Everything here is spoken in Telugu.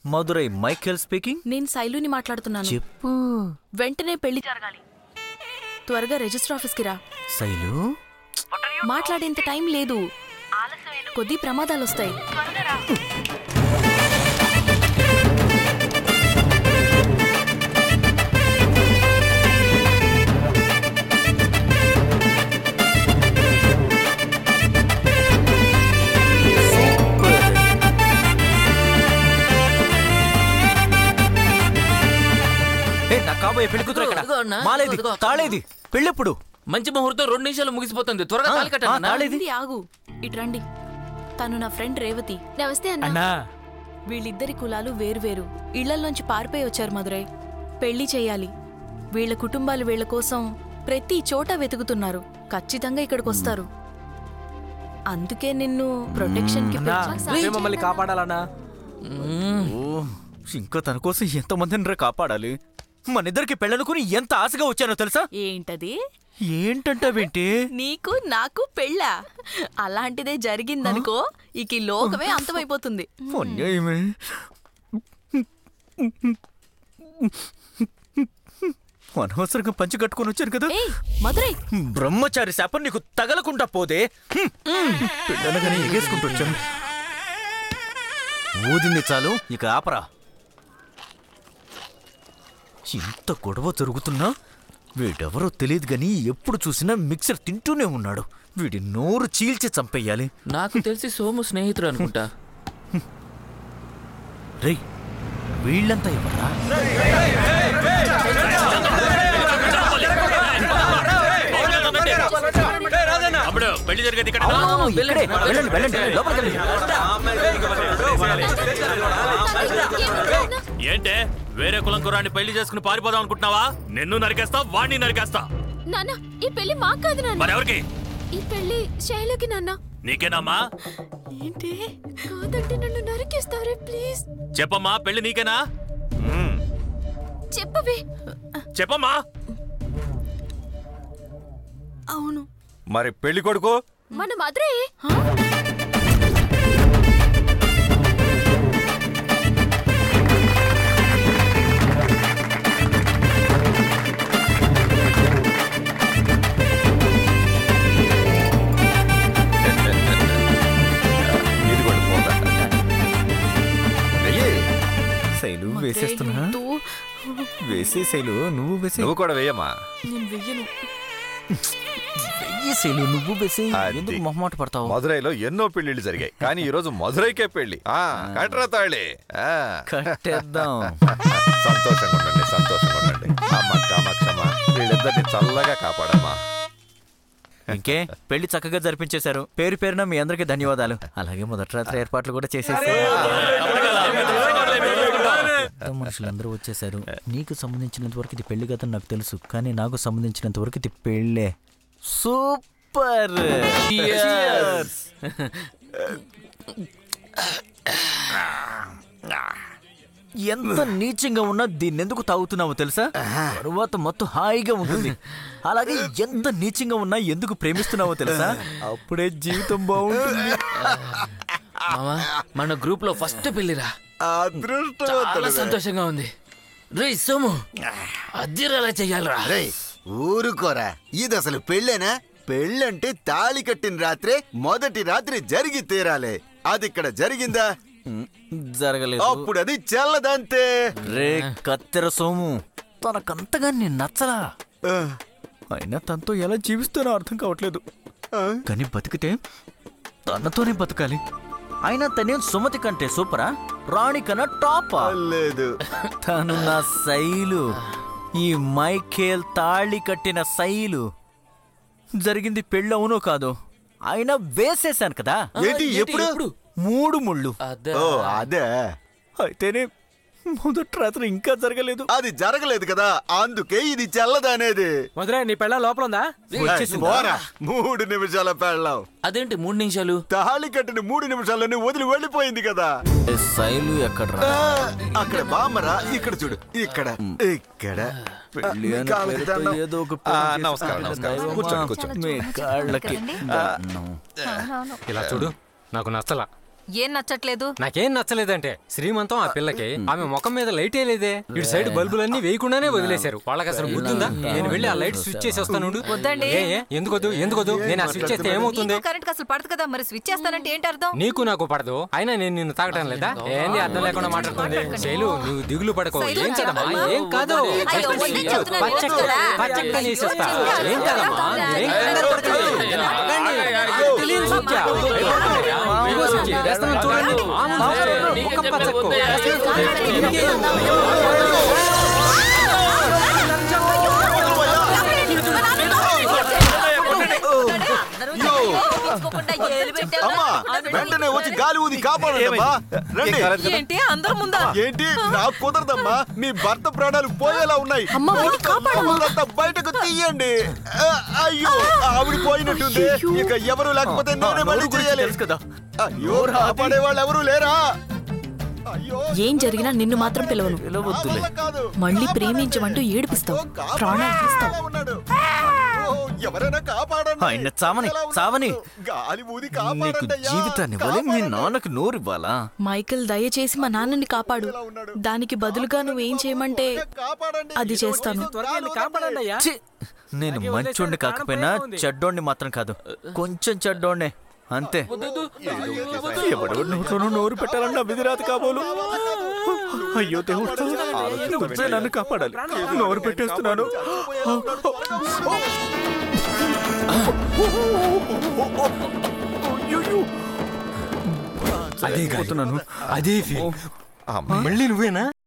మధురై మైకేల్ స్పీకింగ్ నేను శైలుని మాట్లాడుతున్నాను చెప్పు వెంటనే పెళ్లి జరగాలి త్వరగా రిజిస్టర్ ఆఫీస్కి రా శైలు మాట్లాడేంత టైం లేదు కొద్ది ప్రమాదాలు వస్తాయి ఏ, నా కాబోయే పెళ్లి కూతురు ఎక్కడ? ఇదిగో అన్నా, మాలేది ఇదిగో. తాళేది పెళ్ళెప్పుడు మంచి ముహూర్తం రెండు నిమిషాలు ముగిసిపోతుంది త్వరగా ఆ, తాళి కట్టండి ఆ, అన్నా. తాళి- రండి, ఆగు ఇటు రండి తను నా ఫ్రెండ్ రేవతి నమస్తే అన్న అన్నా వీళ్ళిద్దరి కులాలు వేరువేరు ఇళ్లలోంచి పారిపోయి వచ్చారు మధురై పెళ్లి చేయాలి వీళ్ళ కుటుంబాలు వీళ్ళ కోసం ప్రతి చోట వెతుకుతున్నారు ఖచ్చితంగా ఇక్కడికి వస్తారు అందుకే నిన్ను ప్రొటెక్షన్ కి అన్నా పిలిచా- నువ్వే మమ్మల్ని కాపాడాలన్నా మ్మ్. ఓ, ఇంకా తన కోసం ఎంతమందిని రా కాపాడాలి మనిద్దరికి పెళ్ళనుకుని ఎంత ఆశగా వచ్చానో తెలుసా ఏంటది ఏంటంటావేంటి నీకు నాకు పెళ్ళా అలాంటిదే జరిగిందనుకో ఇక ఈ లోకమే అంతమైపోతుంది అన్యాయమే అనవసరంగా పంచి కట్టుకొని వచ్చాను కదా ఏయ్ మధురై బ్రహ్మచారి శాపం నీకు తగలకుండా పోదే హ్మ్. పెళ్ళనగానే ఎగేసుకుంటూ వచ్చాను ఊదింది చాలు ఇక ఆపరా ఇంత గొడవ జరుగుతున్నా వీడెవరో తెలియదు గాని ఎప్పుడు చూసినా మిక్సర్ తింటూనే ఉన్నాడు వీడి నోరు చీల్చి చంపేయాలి నాకు తెలిసి సోము స్నేహితుడు అనుకుంటా రేయ్ వీళ్ళంతా ఎవరా అప్పుడు పెళ్లి జరిగేది ఇక్కడ అవునవును, ఇక్కడే. వెళ్ళండి వెళ్ళండి లోపలికి వెళ్ళండి. ఏంటే వేరే కులం కురాన్ని పెళ్లి చేసుకుని పారిపోదాం అనుకుంటున్నావా నిన్ను నరికేస్తా వాణ్ణి నరికేస్తా నాన్న ఈ పెళ్లి మాకు కాదు నాన్న మరెవరికి ఈ పెళ్లి శైలుకి నాన్న నీకేనమ్మా ఏంటి కాదంటే నన్ను నరికేస్తారే ప్లీజ్ చెప్పమ్మా పెళ్లి నీకేనా మ్మ్. చెప్పవే చెప్పమ్మా అవును మరి పెళ్లి కొడుకు మన మధురే ఇది కూడా పోదా వెయ్యి శైలు వేసేస్తున్నా వద్దు. వేసే శైలు నువ్వు వేసే నువ్వు కూడా వేయమ్మా నేను వెయ్యను వెయ్యి శైలు నువ్వు వేసే అది. ఎందుకు మొహమాట పడతావు మధురైలో ఎన్నో పెళ్లిళ్ళు జరిగాయి కానీ ఈ రోజు మధురైకే పెళ్లి ఆ కట్రా తాళి ఆ. కట్టేద్దాం సంతోషంగా ఉండండి సంతోషంగా ఉండండి అమ్మ కామాక్షమ్మ వీళ్ళిద్దరిని చల్లగా కాపాడమ్మా ఇంకే పెళ్లి చక్కగా జరిపించేశారు పేరు పేరున మీ అందరికీ ధన్యవాదాలు అలాగే మొదటి రాత్రి ఏర్పాట్లు కూడా చేసేసారు పెద్ద మనుషులందరూ వచ్చేసారు నీకు సంబంధించినంత వరకు ఇది పెళ్లి కథ నాకు తెలుసు కానీ నాకు సంబంధించినంత వరకు ఇది పెళ్ళే సూపర్ Cheers. ఎంత నీచంగా ఉన్నా దీన్ని ఎందుకు తాగుతున్నావో తెలుసా తరువాత మొత్తం హాయిగా ఉంటుంది అలాగే ఎంత నీచంగా ఉన్నా ఎందుకు ప్రేమిస్తున్నావో తెలుసా అప్పుడే జీవితం బాగుంటుంది మామా మన గ్రూప్ లో ఫస్ట్ పెళ్లిరా చాలా సంతోషంగా ఉంది రే సోము అద్దీరలా చెయ్యాలరా రేయ్ ఊరుకోరా ఇది అసలు పెళ్ళేనా పెళ్ళంటే తాళి కట్టిన రాత్రే మొదటి రాత్రి జరిగి తీరాలి అది ఇక్కడ జరిగిందా జరగలేదు అప్పుడు అది చెల్లదంతే రే కత్తెర సోము తనకంతగా నేను నచ్చలా అయినా తనతో ఎలా జీవిస్తానో అర్థం కావట్లేదు కానీ బతికితే తనతోనే బతకాలి అయినా తనే సుమతి కంటే సూపరా రాణి కన్నా టాపా లేదు తను నా శైలు ఈ మైఖేల్ తాళి కట్టిన శైలు జరిగింది పెళ్ళి అవునో కాదు అయినా వేసేశాను కదా ఏంటి ఎప్పుడు మూడు ముళ్ళు అదే ఓ అదే అయితేనే మొదటి రాత్రి ఇంకా జరగలేదు అది జరగలేదు కదా అందుకే ఇది చెల్లదనేది మధురే నీ పెళ్ళ లోపల ఉందా వచ్చేసిందా? పోరా మూడు నిమిషాల పెళ్ళాం అదేంటి మూడు నిమిషాలు తాళి కట్టిన మూడు నిమిషాల్లోనే వదిలి వెళ్ళిపోయింది కదా ఏ శైలు ఎక్కడ ఆ, అక్కడ బామ్మరా ఇక్కడ చూడు ఇక్కడ ఇక్కడ పెళ్లి మీ అనే కాళ్ళకి పేరుతో దండం. ఏదో ఒక ఆ, పెళ్లి నమస్కారం, చేసుకుంటే నమస్కారం. దైవమా, కూర్చోండి, కూర్చోండి. మీ కాళ్ళకి దండం. ఇలా చూడు నాకు నచ్చలా ఏం నచ్చట్లేదు నాకేం నచ్చలేదంటే శ్రీమంతం ఆ పిల్లకి ఆమె ముఖం మీద లైట్ లేదే ఇటు సైడ్ బల్బులన్నీ వేయకుండానే వదిలేశారు వాళ్ళకి అసలు బుద్ధిందా నేను వెళ్ళి ఆ లైట్ స్విచ్ చేసి వస్తాను ఉండు. వద్దండి. ఏ ఏ? ఎందుకొద్దు ఎందుకొద్దు నేను ఆ స్విచ్ చేస్తే ఏమవుతుంది నీకు కరెంట్ అసలు పడదు కదా మరి స్విచ్ చేస్తానంటే ఏంటి అర్థం నీకు నాకు పడదు అయినా నేను నిన్ను తాగటం లేదా ఏంది అర్థం లేకుండా మాట్లాడుతుంది శైలు నువ్వు దిగులు పడకో శైలు, ఏం కదమ్మా చెప్పమ్మా. ఏం కాదు అయ్యో, వద్దని చెప్తున్నాను, పచ్చక్క వినొచ్చురా? పచ్చక్క నేసేస్తా చెప్తున్నాను, ఏం కదమ్మా చెప్తున్నాను. ఏం కంగారు పడకండి. నేను అడగండి. తెలియని స్విచ్ ఆ? భయపడకండి. ఇదిగో స్విచ్. వేస్తున్నాను చూడండి మామూలు స్విచ్. ఒక్క పచ్చక్కు. అమ్మా వెంటనే వచ్చి గాలి ఊది కాపాడండి అమ్మా రండి ఏంటి అందరు ముందా ఏంటి నాకు కుదరదమ్మా మీ భర్త ప్రాణాలు పోయేలా ఉన్నాయి అమ్మ, వెళ్ళి కాపాడమ్మా. అంతా బయటకు తీయండి ఆ, అయ్యో ఆవిడ పోయినట్టుంది ఇక ఎవరు లేకపోతే నేనే మళ్ళీ చేయాలి తెలుసు కదా అయ్యో కాపాడే వాళ్ళు ఎవరు లేరా అయ్యో ఏం జరిగినా నిన్ను మాత్రం పిలవను నా పిలవద్దులే వల్ల కాదు మళ్ళీ ప్రేమించమంటూ ఏడిపిస్తావు ఓ, కాపాడే ప్రాణాలు తీస్తావు ఎలా ఉన్నాడు ఓ, ఎవరైనా కాపాడండి ఆయన చావని, ఎలా ఉన్నాడు? చావని. గాలి ఊది నీకు కాపాడండి అయ్యా. జీవితాన్ని ఇవ్వాలి మీ కాపాడండి. నాన్నకి నోరివ్వాలా మైకిల్ దయచేసి మా నాన్నని కాపాడు దానికి బదులుగా నువ్వేం చేయమంటే కాపాడండి అది చేస్తాను త్వరగా వెళ్ళి కాపాడండి అయ్యా ఛీ! నేను అలాగే మంచోడిని వదిలేసాడు, కాకపోయినా ప్రాణం పోయింది. చెడ్డోడిని మాత్రం కాదు కొంచెం చెడ్డోడినే అంతే ఎవడో నోట్లోనూ నోరు పెట్టాలన్న విధిరాత కాబోలు అయ్యో దేవుడు నువ్వే నన్ను కాపాడాలి నోరు పెట్టేస్తున్నాను అదే పోతున్నాను అదే ఫీల్. మళ్ళీ నువ్వేనా